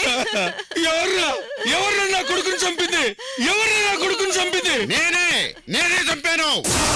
ఎవర్రా ఎవర్రా నా కొడుకుని చంపింది ఎవర్రా నా కొడుకుని చంపింది నేనే నేనే చంపాను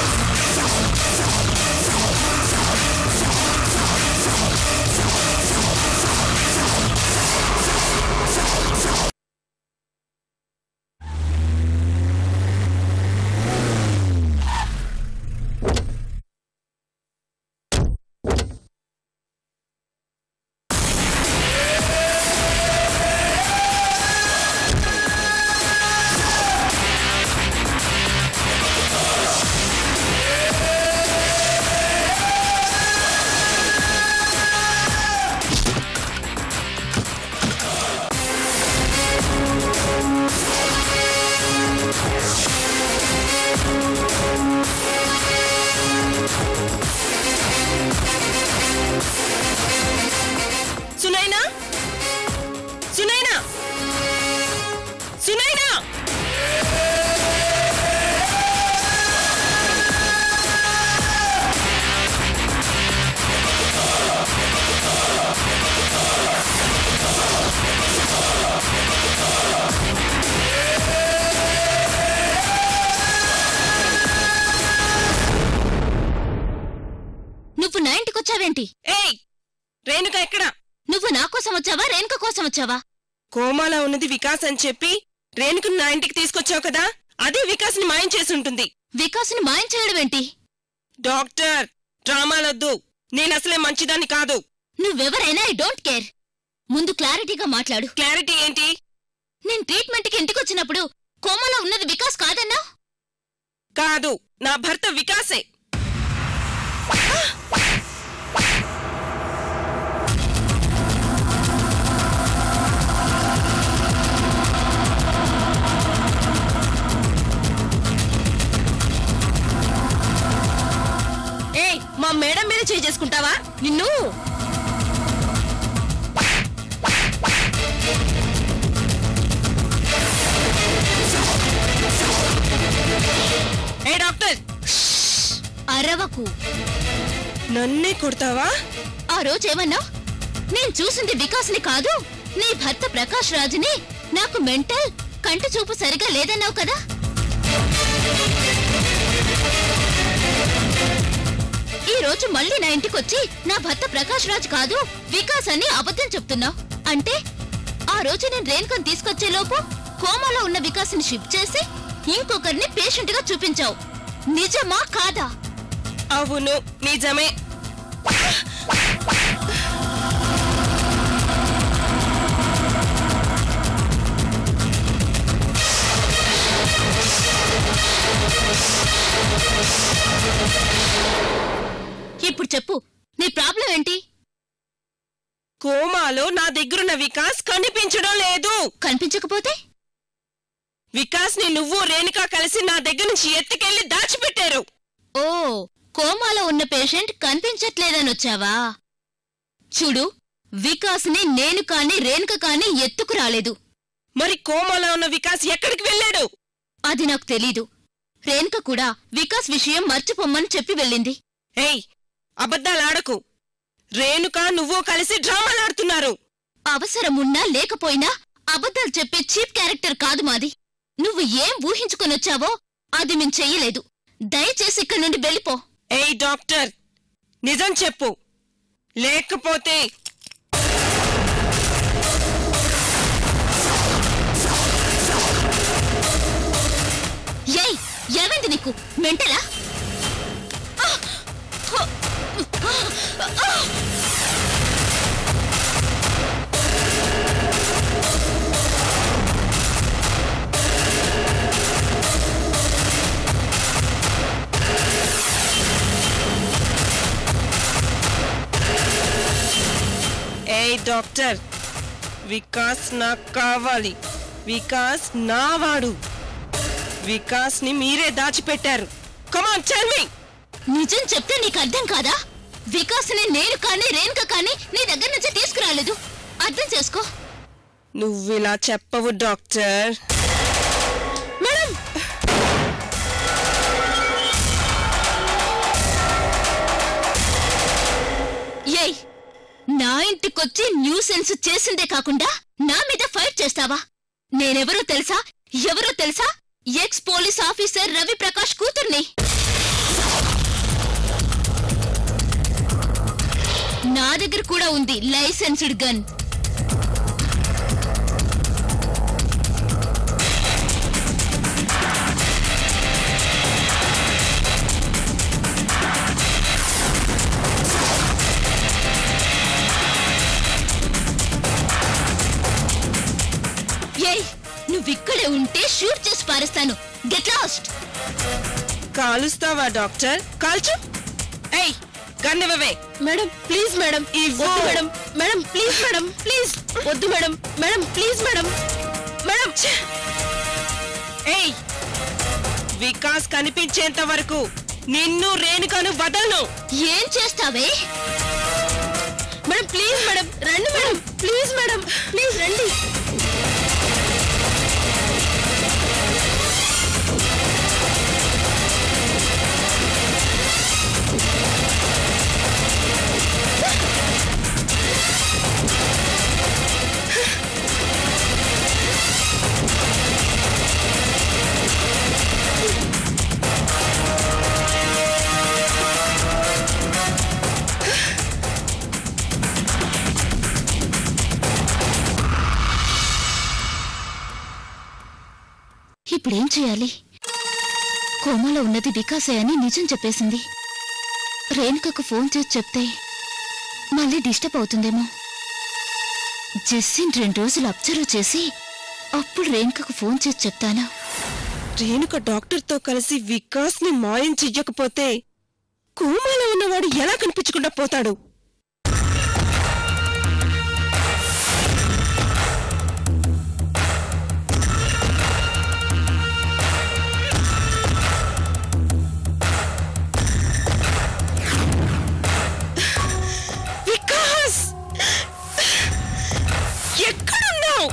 సునైనా సునైనా సునైనా నువ్వు నా ఇంటికి వచ్చావేంటి ఏయ్ రేణుక ఎక్కడ నువ్వు నా కోసం వచ్చావా రేణుక కోసం వచ్చావా కోమాలో ఉన్నది వికాస్ అని చెప్పి రేణుకుని నా ఇంటికి తీసుకొచ్చావు కదా అదే వికాస్ని మాయం చేసి ఉంటుంది వికాసుని మాయం చేయడం ఏంటి డాక్టర్ డ్రామాలొద్దు నేను అసలే మంచిదాన్ని కాదు నువ్వెవరైనా ఐ డోంట్ కేర్ ముందు క్లారిటీగా మాట్లాడు క్లారిటీ ఏంటి నేను ట్రీట్మెంట్కి ఇంటికి వచ్చినప్పుడు కోమలో ఉన్నది వికాస్ కాదన్నా కాదు నా భర్త వికాసే ఏయ్ మా మేడం మీద చేయి చేసుకుంటావా నిన్ను ఏ డాక్టర్ అరవకు నన్నే కొడతావా ఆ రోజేమన్నా నేను చూసింది వికాస్ని కాదు నీ భర్త ప్రకాష్ రాజుని నాకు మెంటల్ కంటి చూపు సరిగా లేదన్నావు కదా ఈ రోజు మళ్ళీ నా ఇంటికొచ్చి నా భర్త ప్రకాష్ రాజ్ కాదు వికాస్ అని అబద్ధం చెప్తున్నావు అంటే ఆ రోజు నేను రేణుకని తీసుకొచ్చే లోపు కోమాలో ఉన్న వికాస్ని షిఫ్ట్ చేసి ఇంకొకరిని పేషెంట్ గా చూపించావు నిజమా కాదా అవును నిజమే ఇప్పుడు చెప్పు నీ ప్రాబ్లం ఏంటి కోమాలో నా దగ్గరున్న వికాస్ కనిపించడం లేదు కనిపించకపోతే వికాస్ ని నువ్వు రేణుక కలిసి నా దగ్గర నుంచి ఎత్తుకెళ్లి దాచిపెట్టారు ఓ కోమాలో ఉన్న పేషెంట్ కనిపించట్లేదని వచ్చావా చూడు వికాస్ని నేను కాని రేణుక కాని ఎత్తుకు రాలేదు మరి కోమాలో ఉన్న వికాస్ ఎక్కడికి వెళ్ళాడు అది నాకు తెలీదు రేణుక కూడా వికాస్ విషయం మర్చిపోమ్మని చెప్పి వెళ్ళింది ఏయ్ అబద్ధాలాడకు రేణుక నువ్వు కలిసి డ్రామాలాడుతున్నారు అవసరమున్నా లేకపోయినా అబద్ధాలు చెప్పే చీప్ క్యారెక్టర్ కాదు మాది నువ్వు ఏం ఊహించుకొనొచ్చావో అది మేం చెయ్యలేదు దయచేసి ఇక్కడి నుండి వెళ్ళిపో ఏయ్ డాక్టర్ నిజం చెప్పు లేకపోతే ఏయ్ ఏమైంది నీకు మెంటలా ఏయ్ డాక్టర్ వికాస్ నాకు కావాలి వికాస్ నా వాడు వికాస్ ని మీరే దాచిపెట్టారు కమాన్ టెల్ మీ నిజం చెప్తే నీకు అర్థం కాదా వికాస్ని నేను కానీ రేణుక కానీ నీ దగ్గర నుంచి తీసుకురాలేదు అర్థం చేసుకో నువ్వు ఇలా చెప్పవు డాక్టర్ మేడం ఏయ్ నా ఇంటికొచ్చి న్యూసెన్స్ చేసిందే కాకుండా నా మీద చేస్తావా నేనెవరో తెలుసా ఎవరో తెలుసా ex police officer Ravi Prakash కూతుర్ని నా దగ్గర కూడా ఉంది లైసెన్స్డ్ గన్ ఏయ్ నువ్విక్కడే ఉంటే షూట్ చేసి పారేస్తాను గెట్ లాస్ట్ కాలుస్తావా డాక్టర్ కాల్చు ఏయ్ గన్నివ్వవే మేడం ప్లీజ్ మేడం ఇవ్వు. వద్దు madam madam please madam please వద్దు madam madam please madam madam ఛే! ఏయ్ వికాస్ కనిపించేంత వరకు నిన్ను రేణుకను వదలను ఏం చేస్తావే మేడం ప్లీజ్ మేడం రండి మేడం ప్లీజ్ మేడం ప్లీజ్ రండి ఇప్పుడేం చేయాలి కోమలో ఉన్నది వికాసే అని నిజం చెప్పేసింది రేణుకకు ఫోన్ చేసి చెప్తే మళ్ళీ డిస్టర్బ్ అవుతుందేమో జెస్సిన్ రెండు రోజులు అబ్జర్వ్ చేసి అప్పుడు రేణుకకు ఫోన్ చేసి చెప్తాను రేణుక డాక్టర్తో కలిసి వికాస్ ని మాయం చెయ్యకపోతే కోమాలో ఉన్నవాడు ఎలా కనిపించకుండా పోతాడు వికాస్ ఎక్కడున్నావు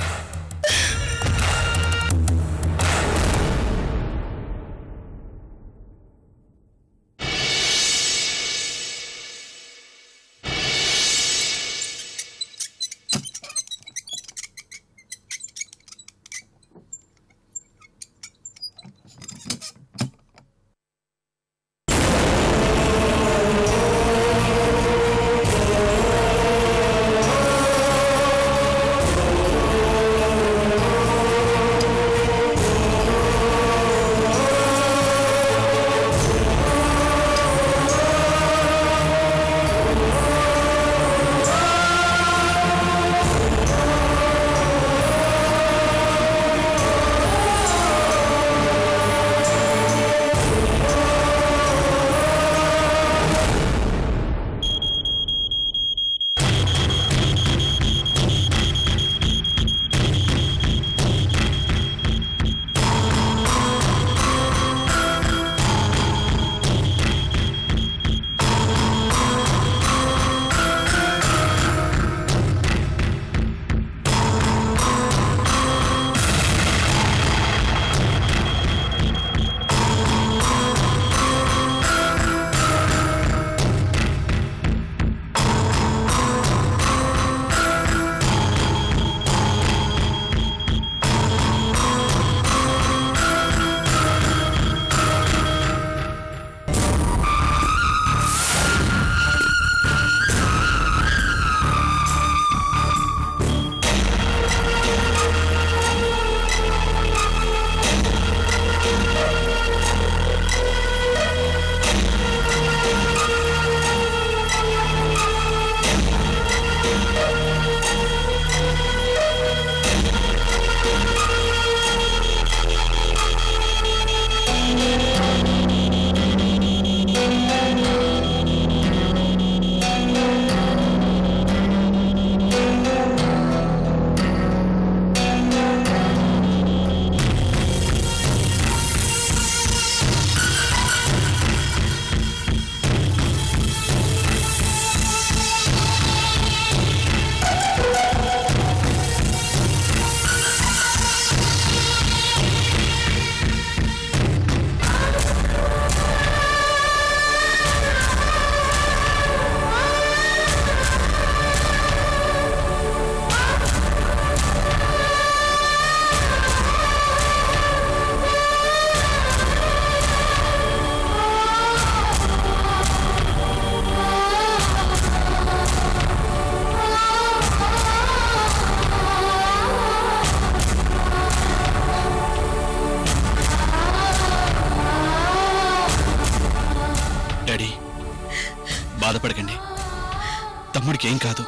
తమ్ముడికి ఏం కాదు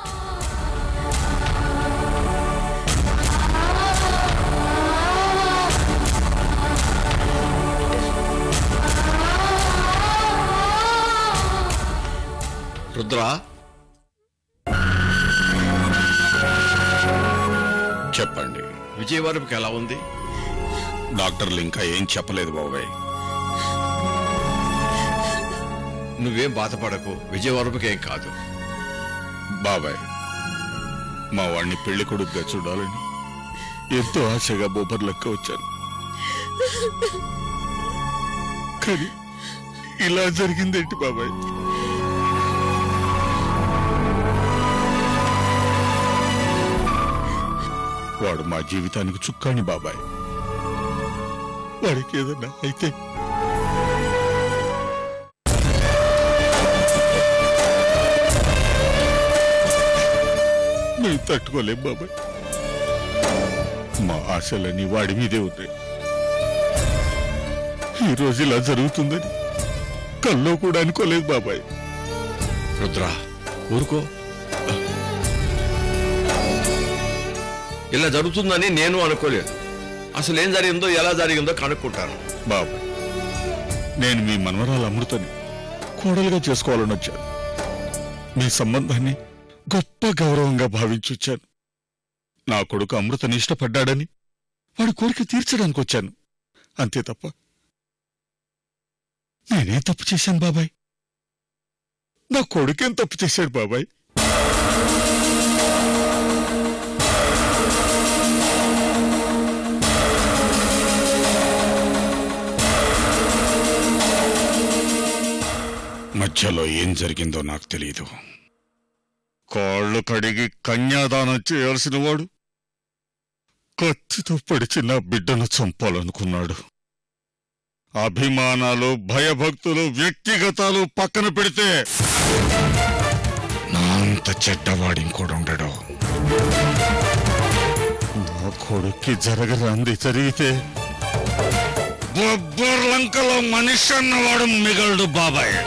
రుద్రా చెప్పండి విజయవరపుకి ఎలా ఉంది డాక్టర్లు ఇంకా ఏం చెప్పలేదు బాబాయ్ నువ్వేం బాధపడకు విజయవరపుకి ఏం కాదు బాబాయ్ మా వాడిని పెళ్లి కొడుకుగా చూడాలని ఎంతో ఆశగా బొబ్బర్లక్క వచ్చాను కానీ ఇలా జరిగిందేంటి బాబాయ్ వాడు మా జీవితానికి చుక్కాని బాబాయ్ వాడికి ఏదన్నా అయితే మేము తట్టుకోలేం బాబాయ్ మా ఆశలన్నీ వాడి మీదే ఉన్నాయి ఈ రోజు ఇలా జరుగుతుందని కల్లో కూడా అనుకోలేదు బాబాయ్ రుద్రా ఊరుకో ఇలా జరుగుతుందని నేను అనుకోలేదు అసలు ఏం జరిగిందో ఎలా జరిగిందో కనుక్కుంటాను బాబాయ్ నేను మీ మనవరాలు అమృతని కోడలుగా చేసుకోవాలని వచ్చాను మీ సంబంధాన్ని గొప్ప గౌరవంగా భావించొచ్చాను నా కొడుకు అమృతని ఇష్టపడ్డాడని వాడి కోరిక తీర్చడానికి వచ్చాను అంతే తప్ప నేనేం తప్పు చేశాను బాబాయ్ నా కొడుకేం తప్పు చేశాడు బాబాయ్ మధ్యలో ఏం జరిగిందో నాకు తెలియదు కాళ్ళు కడిగి కన్యాదానం చేయాల్సిన వాడు కత్తితో పడిచి నా బిడ్డను చంపాలనుకున్నాడు అభిమానాలు భయభక్తులు వ్యక్తిగతాలు పక్కన పెడితే నా అంత చెడ్డవాడి ఇంకోడు ఉండడు నా కొడుక్కి జరగరాంది జరిగితే బొబ్బర్ లంకలో మనిషి అన్నవాడు మిగలడు బాబాయ్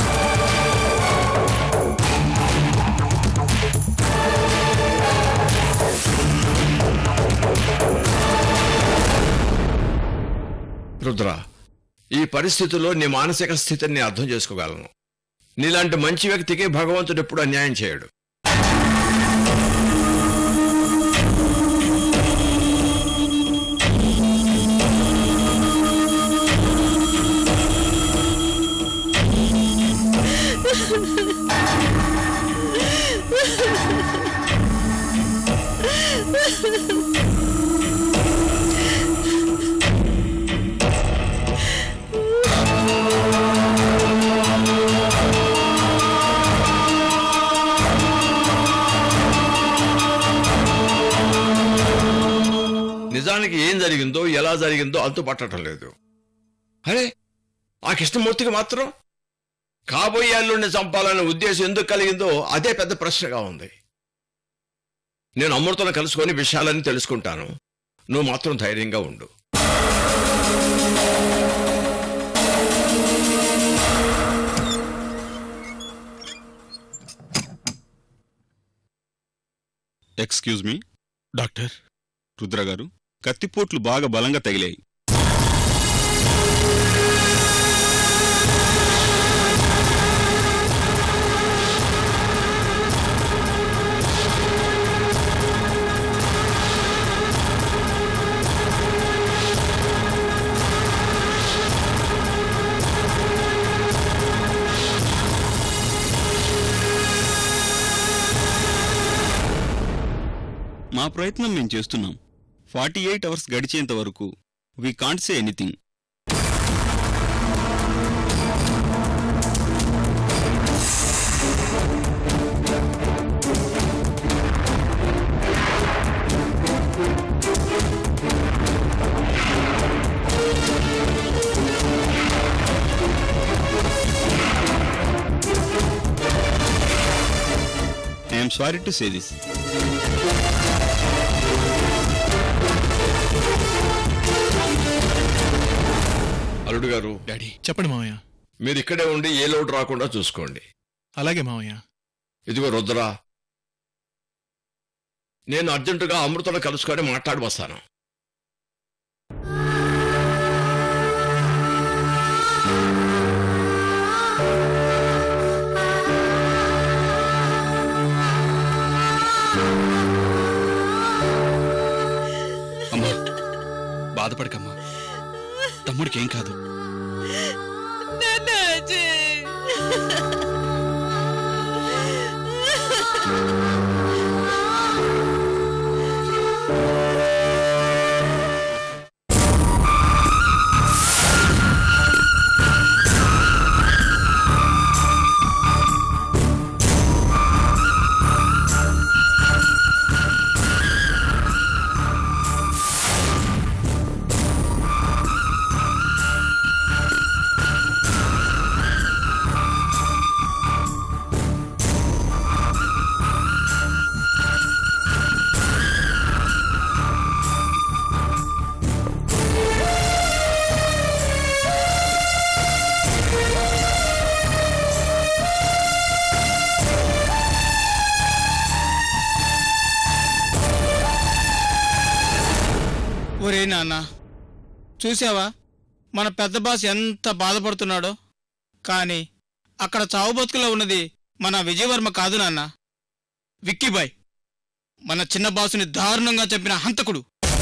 రుద్ర ఈ పరిస్థితుల్లో నీ మానసిక స్థితిని నేను అర్థం చేసుకోగలను నీలాంటి మంచి వ్యక్తికి భగవంతుడు ఎప్పుడు అన్యాయం చేయడు నిజానికి ఏం జరిగిందో ఎలా జరిగిందో అంతు పట్టడం లేదు అరే ఆ కృష్ణమూర్తికి మాత్రం కాబోయే అల్లుడిని చంపాలనే ఉద్దేశం ఎందుకు కలిగిందో అదే పెద్ద ప్రశ్నగా ఉంది నేను అమృతను కలుసుకొని విషయాలన్నీ తెలుసుకుంటాను నువ్వు మాత్రం ధైర్యంగా ఉండు ఎక్స్క్యూజ్ మీ డాక్టర్ రుద్ర గారు కత్తిపోట్లు బాగా బలంగా తగిలాయి మా ప్రయత్నం మేము చేస్తున్నాం ఫార్టీ ఎయిట్ అవర్స్ గడిచేంత వరకు we can't say anything I'm sorry to say this అల్లుడు గారు డాడీ చెప్పండి మావయ్య మీరు ఇక్కడే ఉండి ఏ లోటు రాకుండా చూసుకోండి అలాగే మావయ్య ఇదిగో రుద్రా నేను అర్జెంటుగా అమృతను కలుసుకొని మాట్లాడి వస్తాను అమ్మా బాధపడకమ్మా తమ్ముడికి ఏం కాదు ఒరే నాన్న చూసావా మన పెద్ద బాస్ ఎంత బాధపడుతున్నాడో కానీ అక్కడ చావు బతుకులో ఉన్నది మన విజయవర్మ కాదు నాన్న విక్కీబాయ్ మన చిన్న బాసుని దారుణంగా చంపిన హంతకుడు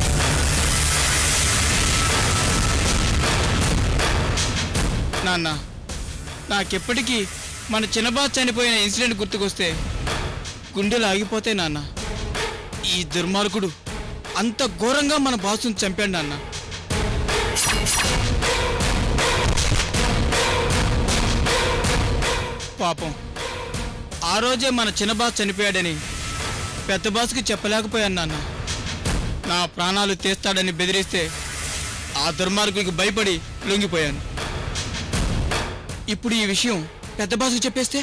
నాన్న నాకెప్పటికీ మన చిన్న బాస్ చనిపోయిన ఇన్సిడెంట్ గుర్తుకొస్తే గుండెలు ఆగిపోతాయి నాన్న ఈ దుర్మార్గుడు అంత ఘోరంగా మన బాసుని చంపాడు నాన్న పాపం ఆ రోజే మన చిన్న బాస్ చనిపోయాడని పెద్ద బాస్కి చెప్పలేకపోయాను నాన్న నా ప్రాణాలు తీస్తాడని బెదిరిస్తే ఆ దుర్మార్గుడికి భయపడి లొంగిపోయాను ఇప్పుడు ఈ విషయం పెద్ద బాస్కి చెప్పేస్తే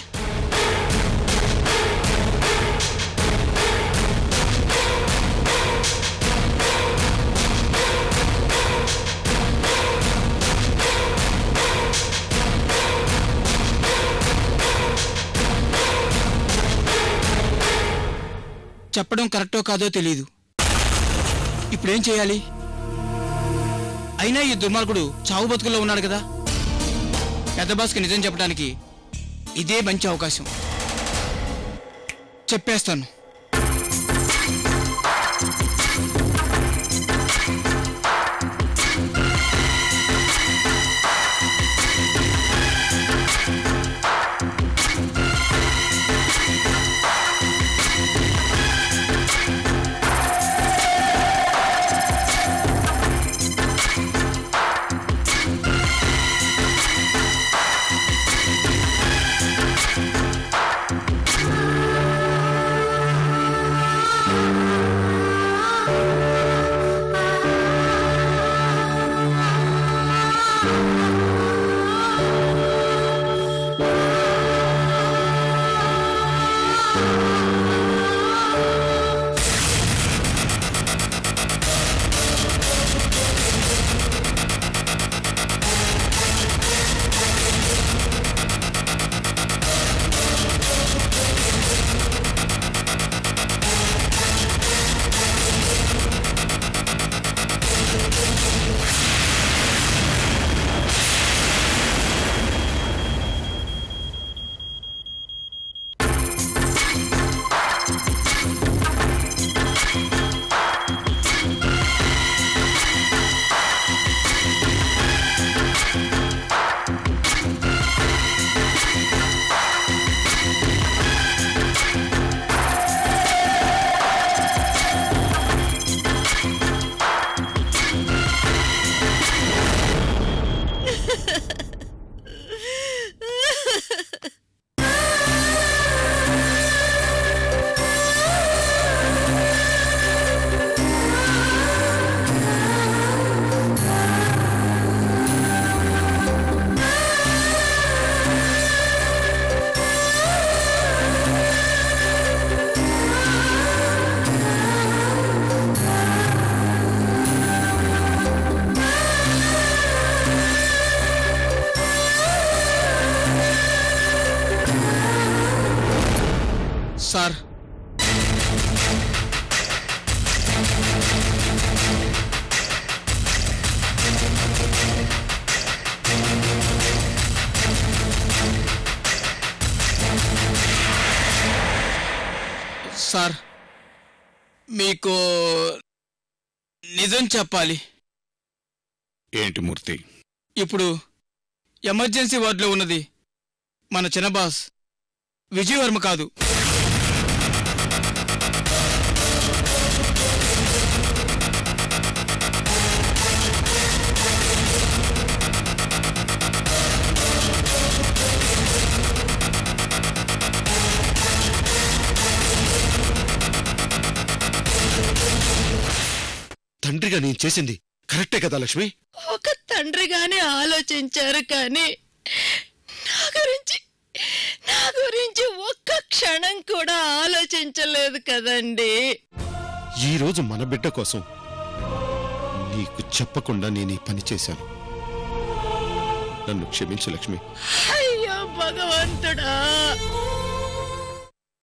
చెప్పడం కరెక్టో కాదో తెలియదు ఇప్పుడేం చేయాలి అయినా ఈ దుర్మార్గుడు చావు బతుకుల్లో ఉన్నాడు కదా పెద్ద బాస్కి నిజం చెప్పడానికి ఇదే మంచి అవకాశం చెప్పేస్తాను సార్ సార్ మీకు నిజం చెప్పాలి ఏంటి మూర్తి ఇప్పుడు ఎమర్జెన్సీ వార్డులో ఉన్నది మన చిన్న బాస్ విజయవర్మ కాదు తండ్రిగా నేను చేసింది కరెక్టే కదా లక్ష్మి ఒక తండ్రిగానే ఆలోచించారు కానీ నా గురించి నా గురించి ఒక్క క్షణం కూడా ఆలోచించలేదు కదండి ఈ రోజు మన బిడ్డ కోసం నీకు చెప్పకుండా నేను ఈ పని చేశాను నన్ను క్షమించు లక్ష్మి అయ్యో భగవంతుడా